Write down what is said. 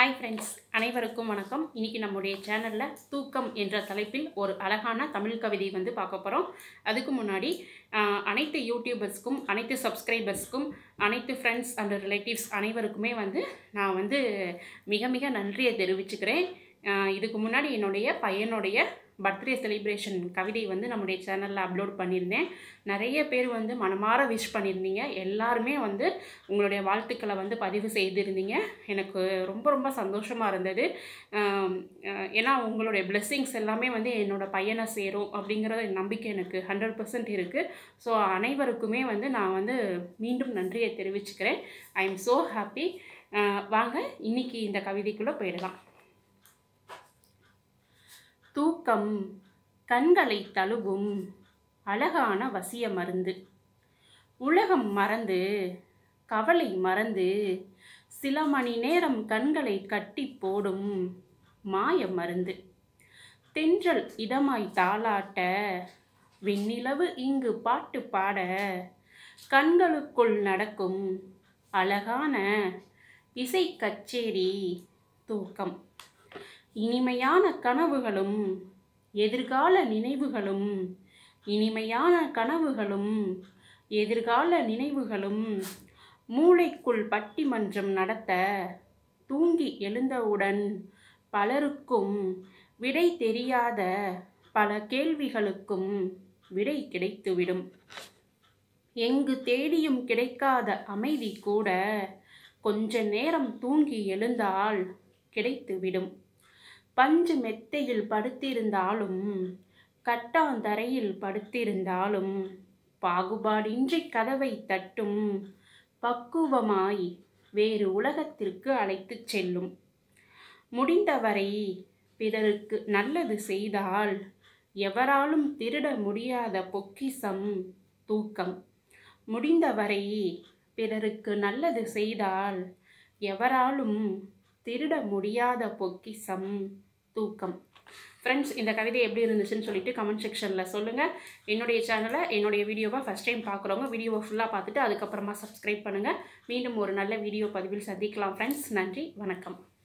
hi friends அனைவருக்கும் வணக்கம் இன்னைக்கு நம்முடைய சேனலில் தூக்கம் என்ற தலைப்பில் ஒரு அழகான தமிழ் கவிதை வந்து பார்க்க போகிறோம் அதுக்கு முன்னாடி ஆஹ், அனைத்து யூடியூபர்ஸ்க்கும் அனைத்து சப்ஸ்கிரைபர்ஸ்க்கும் அனைத்து ஃப்ரெண்ட்ஸ் அண்ட் ரிலேட்டிவ்ஸ் அனைவருக்குமே வந்து நான் வந்து மிக மிக நன்றியை தெரிவிச்சுக்கிறேன் ஆஹ், இதுக்கு முன்னாடி என்னுடைய பையனுடைய பர்த்டே செலிப்ரேஷன் கவிதை வந்து நம்முடைய சேனலில் அப்லோட் பண்ணியிருந்தேன் நிறைய பேர் வந்து மனமார விஷ் பண்ணியிருந்தீங்க எல்லாருமே வந்து உங்களுடைய வாழ்த்துக்களை வந்து பதிவு செய்திருந்தீங்க எனக்கு ரொம்ப ரொம்ப சந்தோஷமாக இருந்தது ஆம், அஹ், ஏன்னா உங்களுடைய blessings எல்லாமே வந்து என்னோட பையனை சேரும் அப்படிங்கிற நம்பிக்கை எனக்கு ஹண்ட்ரட் பர்சன்ட் இருக்குது ஸோ அனைவருக்குமே வந்து நான் வந்து மீண்டும் நன்றியை தெரிவிச்சுக்கிறேன் ஐ எம் ஸோ ஹாப்பி வாங்க இன்னைக்கு இந்த கவிதைக்குள்ளே போயிடலாம் தூக்கம் கண்களை தழுவும் அழகான வசிய மருந்து உலகம் மறந்து கவலை மறந்து சில மணி நேரம் கண்களை கட்டி போடும் மாய மருந்து தென்றல் இதமாய் தாளாட்ட விண்ணிலவு இங்கு பாட்டு பாட கண்களுக்குள் நடக்கும் அழகான இசை கச்சேரி தூக்கம் இனிமையான கனவுகளும் எதிர்கால நினைவுகளும் இனிமையான கனவுகளும் எதிர்கால நினைவுகளும் மூளைக்குள் பட்டிமன்றம் நடத்த தூங்கி எழுந்தவுடன் பலருக்கும் விடை தெரியாத பல கேள்விகளுக்கும் விடை கிடைத்துவிடும் எங்கு தேடியும் கிடைக்காத அமைதி கூட கொஞ்ச நேரம் தூங்கி எழுந்தால் கிடைத்துவிடும் பஞ்சு மெத்தையில் படுத்திருந்தாலும் கட்டாந்தரையில் படுத்திருந்தாலும் பாகுபாடின்றி கதவை தட்டும் பக்குவமாய் வேறு உலகத்திற்கு அழைத்துச் செல்லும் முடிந்தவரை பிறருக்கு நல்லது செய்தால் எவராலும் திருட முடியாத பொக்கிசம் தூக்கம் முடிந்தவரை பிறருக்கு நல்லது செய்தால் எவராலும் திருட முடியாத பொக்கிசம் தூக்கம் ஃப்ரெண்ட்ஸ் இந்த கவிதை எப்படி இருந்துச்சுன்னு சொல்லிட்டு கமெண்ட் செக்ஷனில் சொல்லுங்கள் என்னுடைய சேனலை என்னுடைய வீடியோவை ஃபஸ்ட் டைம் பார்க்குறவங்க வீடியோவை ஃபுல்லாக பார்த்துட்டு அதுக்கப்புறமா சப்ஸ்கிரைப் பண்ணுங்கள் மீண்டும் ஒரு நல்ல வீடியோ பதிவில் சந்திக்கலாம் ஃப்ரெண்ட்ஸ் நன்றி வணக்கம்